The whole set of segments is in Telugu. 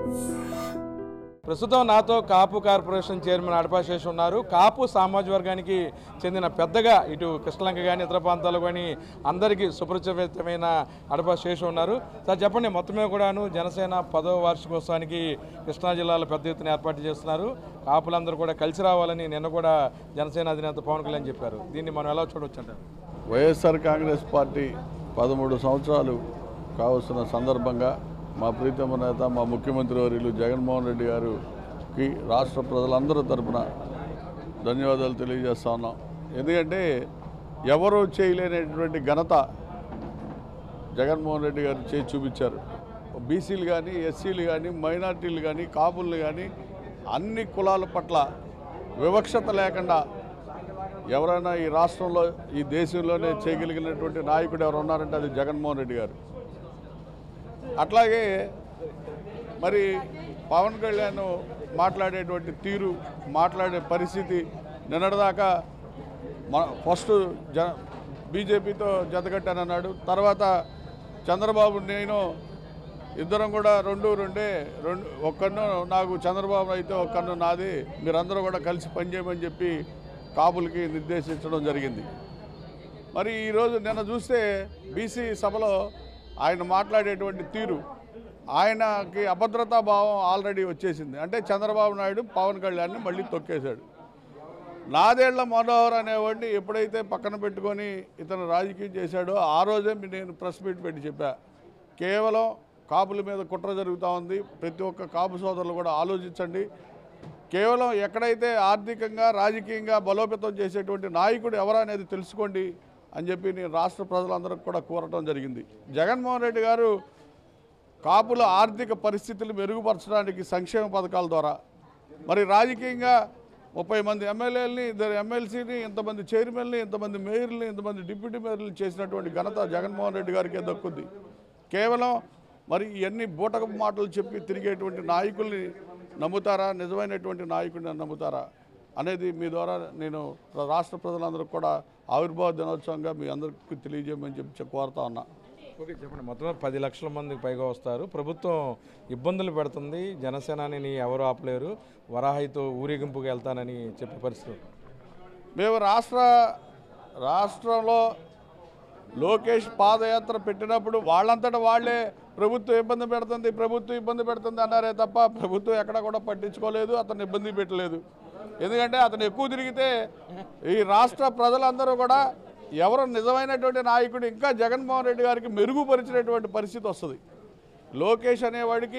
ప్రస్తుతం నాతో కాపు కార్పొరేషన్ చైర్మన్ అడపాశేష్ ఉన్నారు కాపు సామాజిక వర్గానికి చెందిన పెద్దగా ఇటు కృష్ణలంక కానీ ఇతర ప్రాంతాలు కానీ అందరికీ సుపరిచితమైన అడపాశేష్ ఉన్నారు సార్ చెప్పండి మొత్తమే కూడాను జనసేన పదవ వార్షికోత్సవానికి కృష్ణా జిల్లాలో పెద్ద ఎత్తున ఏర్పాటు చేస్తున్నారు కాపులందరూ కూడా కలిసి రావాలని నిన్న కూడా జనసేన అధినేత పవన్ కళ్యాణ్ చెప్పారు దీన్ని మనం ఎలా చూడవచ్చు అంటారు వైఎస్ఆర్ కాంగ్రెస్ పార్టీ పదమూడు సంవత్సరాలు కావస్తున్న సందర్భంగా మా ప్రీతమ నేత మా ముఖ్యమంత్రి వర్యులు జగన్మోహన్ రెడ్డి గారికి రాష్ట్ర ప్రజలందరూ తరపున ధన్యవాదాలు తెలియజేస్తా ఉన్నాం ఎందుకంటే ఎవరు చేయలేనటువంటి ఘనత జగన్మోహన్ రెడ్డి గారు చేసి చూపించారు బీసీలు కానీ ఎస్సీలు కానీ మైనార్టీలు కానీ కాపులు కానీ అన్ని కులాల పట్ల వివక్షత లేకుండా ఎవరైనా ఈ రాష్ట్రంలో ఈ దేశంలోనే చేయగలిగినటువంటి నాయకుడు ఎవరు ఉన్నారంటే అది జగన్మోహన్ రెడ్డి గారు అట్లాగే మరి పవన్ కళ్యాణ్ మాట్లాడేటువంటి తీరు మాట్లాడే పరిస్థితి నిన్నటిదాకా మన ఫస్ట్ జ బీజేపీతో జతకట్టానన్నాడు తర్వాత చంద్రబాబు నేను ఇద్దరం కూడా రెండు రెండే రెండు ఒక్కన్ను నాకు చంద్రబాబు అయితే ఒక్కన్ను నాది మీరందరూ కూడా కలిసి పనిచేయమని చెప్పి కాపులకి నిర్దేశించడం జరిగింది మరి ఈరోజు నిన్న చూస్తే బీసీ సభలో ఆయన మాట్లాడేటువంటి తీరు ఆయనకి అభద్రతా భావం ఆల్రెడీ వచ్చేసింది అంటే చంద్రబాబు నాయుడు పవన్ కళ్యాణ్ని మళ్ళీ తొక్కేశాడు నాదేళ్ల మనోహర్ అనేవాడిని ఎప్పుడైతే పక్కన పెట్టుకొని ఇతను రాజకీయం చేశాడో ఆ రోజే మీ- నేను ప్రెస్ మీట్ పెట్టి చెప్పా కేవలం కాపుల మీద కుట్ర జరుగుతూ ఉంది ప్రతి ఒక్క కాపు సోదరులు కూడా ఆలోచించండి కేవలం ఎక్కడైతే ఆర్థికంగా రాజకీయంగా బలోపేతం చేసేటువంటి నాయకుడు ఎవరు అనేది తెలుసుకోండి అని చెప్పి నేను రాష్ట్ర ప్రజలందరికీ కూడా కోరటం జరిగింది జగన్మోహన్ రెడ్డి గారు కాపుల ఆర్థిక పరిస్థితులు మెరుగుపరచడానికి సంక్షేమ పథకాల ద్వారా మరి రాజకీయంగా ముప్పై మంది ఎమ్మెల్యేలని ఇద్దరు ఎమ్మెల్సీని ఇంతమంది చైర్మన్ని ఇంతమంది మేయర్ని ఇంతమంది డిప్యూటీ మేయర్లు చేసినటువంటి ఘనత జగన్మోహన్ రెడ్డి గారికే దక్కుంది కేవలం మరి ఇవన్నీ బూటకపు మాటలు చెప్పి తిరిగేటువంటి నాయకుల్ని నమ్ముతారా నిజమైనటువంటి నాయకుడిని నమ్ముతారా అనేది మీ ద్వారా నేను రాష్ట్ర ప్రజలందరికీ కూడా ఆవిర్భావ దినోత్సవంగా మీ అందరికీ తెలియజేయమని చెప్పి కోరుతా ఉన్నా ఓకే చెప్పండి మొత్తం పది లక్షల మందికి పైగా వస్తారు ప్రభుత్వం ఇబ్బందులు పెడుతుంది జనసేనాని ఎవరు ఆపలేరు వరాహితో ఊరేగింపుకి వెళ్తానని చెప్పే పరిస్థితి మేము రాష్ట్ర రాష్ట్రంలో లోకేష్ పాదయాత్ర పెట్టినప్పుడు వాళ్ళంతటా వాళ్ళే ప్రభుత్వం ఇబ్బంది పెడుతుంది ప్రభుత్వం ఇబ్బంది పెడుతుంది అన్నారే తప్ప ప్రభుత్వం ఎక్కడ కూడా పట్టించుకోలేదు అతను ఇబ్బంది పెట్టలేదు ఎందుకంటే అతను ఎక్కువ తిరిగితే ఈ రాష్ట్ర ప్రజలందరూ కూడా ఎవరు నిజమైనటువంటి నాయకుడు ఇంకా జగన్మోహన్ రెడ్డి గారికి మెరుగుపరిచినటువంటి పరిస్థితి వస్తుంది లోకేష్ అనేవాడికి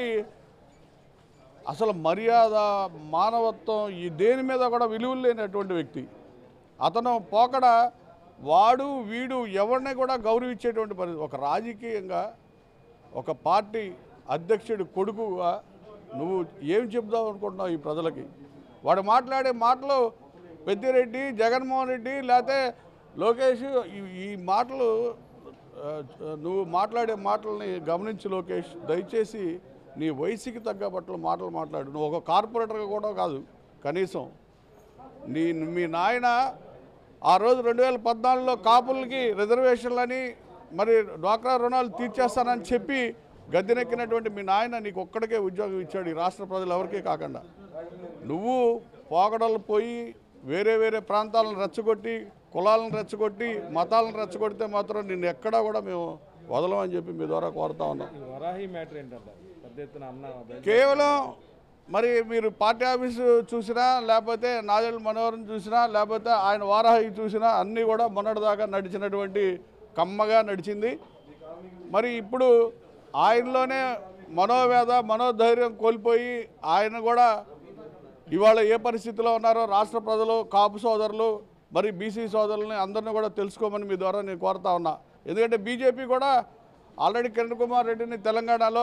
అసలు మర్యాద మానవత్వం ఈ దేని మీద కూడా విలువలు లేనటువంటి వ్యక్తి అతను పోకడ వాడు వీడు ఎవరిని కూడా గౌరవించేటువంటి పరిస్థితి ఒక రాజకీయంగా ఒక పార్టీ అధ్యక్షుడి కొడుకుగా నువ్వు ఏం చెప్దాం అనుకుంటున్నావు ఈ ప్రజలకి వాడు మాట్లాడే మాటలు పెద్దిరెడ్డి జగన్మోహన్ రెడ్డి లేకపోతే లోకేష్ ఈ- ఈ మాటలు ఆ, నువ్వు మాట్లాడే మాటల్ని గమనించి లోకేష్ దయచేసి నీ వయసుకి తగ్గ బట్టలు మాటలు మాట్లాడు నువ్వు ఒక కార్పొరేటర్గా కూడా కాదు కనీసం నీ మీ నాయన ఆ రోజు రెండు వేల పద్నాలుగులో కాపులకి రిజర్వేషన్లని మరి డ్వాక్రా రుణాలు తీర్చేస్తానని చెప్పి గద్దెనెక్కినటువంటి మీ నాయన నీకు ఒక్కడికే ఉద్యోగం ఇచ్చాడు ఈ రాష్ట్ర ప్రజలు ఎవరికీ కాకుండా నువ్వు పోకడలు పోయి వేరే వేరే ప్రాంతాలను రెచ్చగొట్టి కులాలను రెచ్చగొట్టి మతాలను రెచ్చగొడితే మాత్రం నిన్ను ఎక్కడా కూడా మేము వదలమని చెప్పి మీ ద్వారా కోరుతా ఉన్నాం ఈ వరాహి మ్యాటర్ ఏంటంట పెద్ద ఎత్తున అన్న కేవలం మరి మీరు పార్టీ ఆఫీసు చూసినా లేకపోతే నాదెళ్ళ మనోహరం చూసినా లేకపోతే ఆయన వారాహి చూసినా అన్నీ కూడా మొన్నటిదాకా నడిచినటువంటి కమ్మగా నడిచింది మరి ఇప్పుడు ఆయనలోనే మనోవేద మనోధైర్యం కోల్పోయి ఆయన కూడా ఇవాళ ఏ పరిస్థితిలో ఉన్నారో రాష్ట్ర ప్రజలు కాపు సోదరులు మరి బీసీ సోదరులని అందరినీ కూడా తెలుసుకోమని మీ ద్వారా నేను కోరుతా ఉన్నా ఎందుకంటే బీజేపీ కూడా ఆల్రెడీ కిరణ్ కుమార్ రెడ్డిని తెలంగాణలో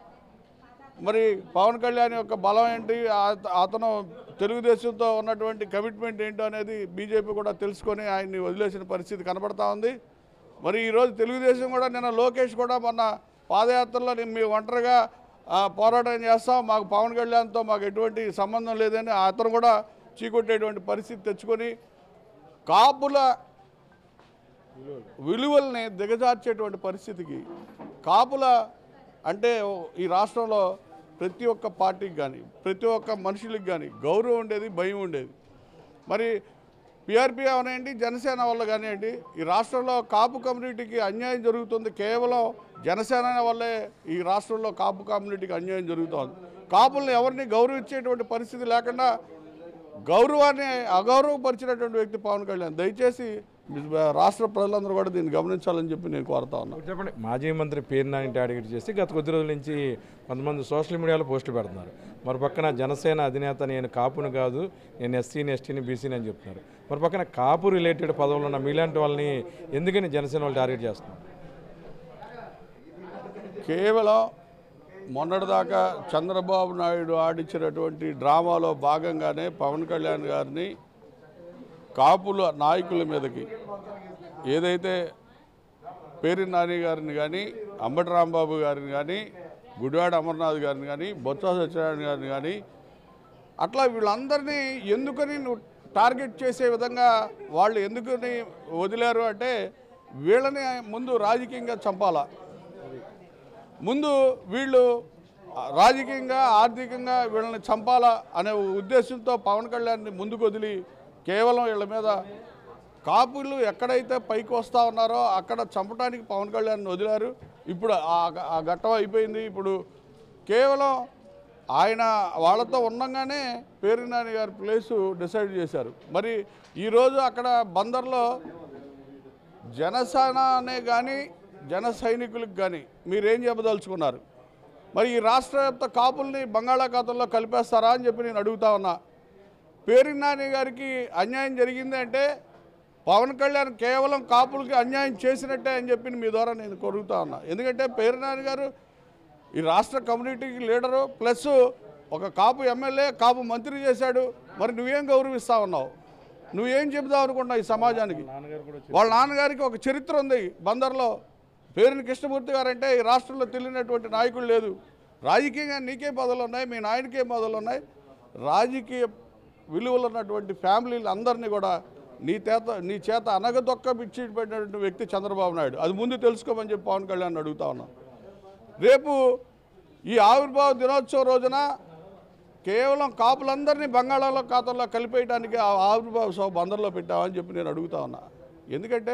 మరి పవన్ కళ్యాణ్ యొక్క బలం ఏంటి ఆ- అతను తెలుగుదేశంతో ఉన్నటువంటి కమిట్మెంట్ ఏంటో అనేది బీజేపీ కూడా తెలుసుకొని ఆయన్ని వదిలేసిన పరిస్థితి కనబడతా ఉంది మరి ఈరోజు తెలుగుదేశం కూడా నిన్న లోకేష్ కూడా మొన్న పాదయాత్రలో నేను మీ ఒంటరిగా ఆ, పోరాటం చేస్తాం మాకు పవన్ కళ్యాణ్తో మాకు ఎటువంటి సంబంధం లేదని అతను కూడా చీకొట్టేటువంటి పరిస్థితి తెచ్చుకొని కాపుల విలువల్ని దిగజార్చేటువంటి పరిస్థితికి కాపుల అంటే ఈ రాష్ట్రంలో ప్రతి ఒక్క పార్టీకి కానీ ప్రతి ఒక్క మనుషులకు కానీ గౌరవం ఉండేది భయం ఉండేది మరి పిఆర్పి అవనండి జనసేన వల్ల కానివ్వండి ఈ రాష్ట్రంలో కాపు కమ్యూనిటీకి అన్యాయం జరుగుతుంది కేవలం జనసేన వల్లే ఈ రాష్ట్రంలో కాపు కమ్యూనిటీకి అన్యాయం జరుగుతోంది కాపుల్ని ఎవరిని గౌరవించేటువంటి పరిస్థితి లేకుండా గౌరవాన్ని అగౌరవపరిచినటువంటి వ్యక్తి పవన్ కళ్యాణ్ దయచేసి రాష్ట్ర ప్రజలందరూ కూడా దీన్ని గమనించాలని చెప్పి నేను కోరుతా ఉన్నాను ఇప్పుడు చెప్పండి మాజీ మంత్రి పేరు నాని టార్గెట్ చేసి గత కొద్ది రోజుల నుంచి కొంతమంది సోషల్ మీడియాలో పోస్టులు పెడుతున్నారు మరి పక్కన జనసేన అధినేత నేను కాపును కాదు నేను ఎస్సీని ఎస్టీని బీసీని అని చెప్తున్నారు మరి పక్కన కాపు రిలేటెడ్ పదవులు ఉన్న మీలాంటి వాళ్ళని ఎందుకని జనసేన వాళ్ళు టార్గెట్ చేస్తున్నారు కేవలం మొన్నటిదాకా చంద్రబాబు నాయుడు ఆడించినటువంటి డ్రామాలో భాగంగానే పవన్ కళ్యాణ్ గారిని కాపుల నాయకుల మీదకి ఏదైతే పేరి నాని గారిని కానీ అంబటి రాంబాబు గారిని కానీ గుడివాడ అమర్నాథ్ గారిని కానీ బొత్స సత్యనారాయణ గారిని కానీ అట్లా వీళ్ళందరినీ ఎందుకని నువ్వు టార్గెట్ చేసే విధంగా వాళ్ళు ఎందుకని వదిలారు అంటే వీళ్ళని ముందు రాజకీయంగా చంపాలా ముందు వీళ్ళు రాజకీయంగా ఆర్థికంగా వీళ్ళని చంపాలా అనే ఉద్దేశంతో పవన్ కళ్యాణ్ని ముందుకు వదిలి కేవలం వీళ్ళ మీద కాపులు ఎక్కడైతే పైకి వస్తూ ఉన్నారో అక్కడ చంపడానికి పవన్ కళ్యాణ్ని వదిలారు ఇప్పుడు ఆ- ఆ ఘట్టం అయిపోయింది ఇప్పుడు కేవలం ఆయన వాళ్ళతో ఉండగానే పేరునాని గారి ప్లేసు డిసైడ్ చేశారు మరి ఈరోజు అక్కడ బందర్లో జనసేన అనే కానీ జన సైనికులకు కానీ మీరేం చెప్పదలుచుకున్నారు మరి ఈ రాష్ట్ర వ్యాప్త కాపుల్ని బంగాళాఖాతంలో కలిపేస్తారా అని చెప్పి నేను అడుగుతా ఉన్నా పేరు నాని గారికి అన్యాయం జరిగింది అంటే పవన్ కళ్యాణ్ కేవలం కాపులకి అన్యాయం చేసినట్టే అని చెప్పి మీ ద్వారా నేను కోరుతా ఉన్నా ఎందుకంటే పేరు నాని గారు ఈ రాష్ట్ర కమ్యూనిటీకి లీడరు ప్లస్ ఒక కాపు ఎమ్మెల్యే కాపు మంత్రి చేశాడు మరి నువ్వేం గౌరవిస్తా ఉన్నావు నువ్వేం చెబుదావు అనుకుంటున్నావు ఈ సమాజానికి నాన్నగారు కూడా వాళ్ళ నాన్నగారికి ఒక చరిత్ర ఉంది బందర్లో పేరుని కృష్ణమూర్తి గారు అంటే ఈ రాష్ట్రంలో తెలియనటువంటి నాయకుడు లేదు రాజకీయంగా నీకే పదవులు ఉన్నాయి మీ నాయనకే పదవులు ఉన్నాయి రాజకీయ విలువలు ఉన్నటువంటి ఫ్యామిలీలు అందరినీ కూడా నీ చేత నీ చేత అనగదొక్క పెట్టినటువంటి వ్యక్తి చంద్రబాబు నాయుడు అది ముందు తెలుసుకోమని చెప్పి పవన్ కళ్యాణ్ అడుగుతా ఉన్నాం రేపు ఈ ఆవిర్భావ దినోత్సవం రోజున కేవలం కాపులందరినీ బంగాళాలో ఖాతాలో కలిపేయడానికి ఆ ఆవిర్భావ సభ బందర్లో పెట్టామని చెప్పి నేను అడుగుతా ఉన్నా ఎందుకంటే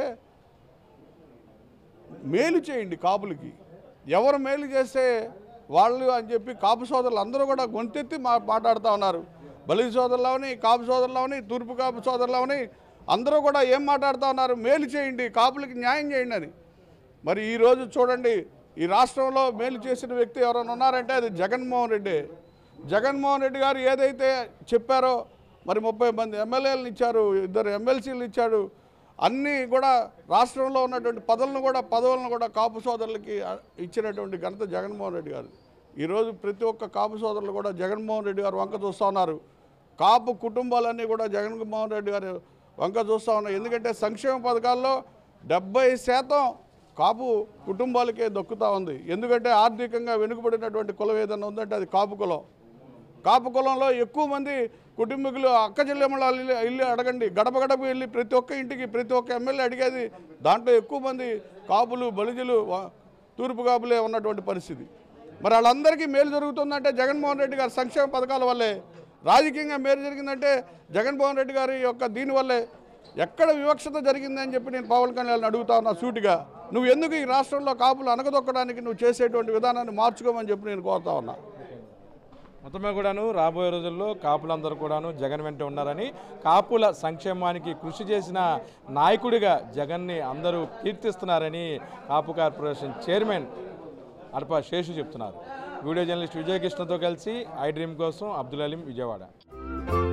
మేలు చేయండి కాపులకి ఎవరు మేలు చేస్తే వాళ్ళు అని చెప్పి కాపు సోదరులు అందరూ కూడా గొంతెత్తి మా మాట్లాడుతూ ఉన్నారు బలి సోదరులవని కాపు సోదరులవని తూర్పు కాపు సోదరులవని అందరూ కూడా ఏం మాట్లాడుతూ ఉన్నారు మేలు చేయండి కాపులకి న్యాయం చేయండి అని మరి ఈరోజు చూడండి ఈ రాష్ట్రంలో మేలు చేసిన వ్యక్తి ఎవరైనా ఉన్నారంటే అది జగన్మోహన్ రెడ్డి జగన్మోహన్ రెడ్డి గారు ఏదైతే చెప్పారో మరి ముప్పై మంది ఎమ్మెల్యేలను ఇచ్చారు ఇద్దరు ఎమ్మెల్సీలు ఇచ్చాడు అన్నీ కూడా రాష్ట్రంలో ఉన్నటువంటి పదవులను కూడా పదవులను కూడా కాపు సోదరులకి ఆ, ఇచ్చినటువంటి ఘనత జగన్మోహన్ రెడ్డి గారు ఈరోజు ప్రతి ఒక్క కాపు సోదరులు కూడా జగన్మోహన్ రెడ్డి గారు వంక చూస్తూ ఉన్నారు కాపు కుటుంబాలన్నీ కూడా జగన్మోహన్ రెడ్డి గారు వంక చూస్తూ ఉన్నాయి ఎందుకంటే సంక్షేమ పథకాల్లో డెబ్బై శాతం కాపు కుటుంబాలకే దక్కుతూ ఉంది ఎందుకంటే ఆర్థికంగా వెనుకబడినటువంటి కులం ఏదైనా ఉందంటే అది కాపు కులం కాపు కులంలో ఎక్కువ మంది కుటుంబీకులు అక్క చెల్లెమ్మల ఇల్లు ఇల్లు అడగండి గడప గడప వెళ్ళి ప్రతి ఒక్క ఇంటికి ప్రతి ఒక్క ఎమ్మెల్యే అడిగేది దాంట్లో ఎక్కువ మంది కాపులు బలిజలు వ- తూర్పు కాపులే ఉన్నటువంటి పరిస్థితి మరి వాళ్ళందరికీ మేలు జరుగుతుందంటే జగన్మోహన్ రెడ్డి గారి సంక్షేమ పథకాల వల్లే రాజకీయంగా మేలు జరిగిందంటే జగన్మోహన్ రెడ్డి గారి యొక్క దీనివల్లే ఎక్కడ వివక్షత జరిగిందని చెప్పి నేను పవన్ కళ్యాణ్ అడుగుతా ఉన్నా సూటిగా నువ్వు ఎందుకు ఈ రాష్ట్రంలో కాపులు అనగదొక్కడానికి నువ్వు చేసేటువంటి విధానాన్ని మార్చుకోమని చెప్పి నేను కోరుతా ఉన్నా మొత్తమే కూడాను రాబోయే రోజుల్లో కాపులందరూ కూడాను జగన్ వెంట ఉన్నారని కాపుల సంక్షేమానికి కృషి చేసిన నాయకుడిగా జగన్ని అందరూ కీర్తిస్తున్నారని కాపు కార్పొరేషన్ చైర్మన్ అడప శేషు చెప్తున్నారు వీడియో జర్నలిస్ట్ విజయకృష్ణతో కలిసి ఐ డ్రీమ్ కోసం అబ్దుల్ అలీం విజయవాడ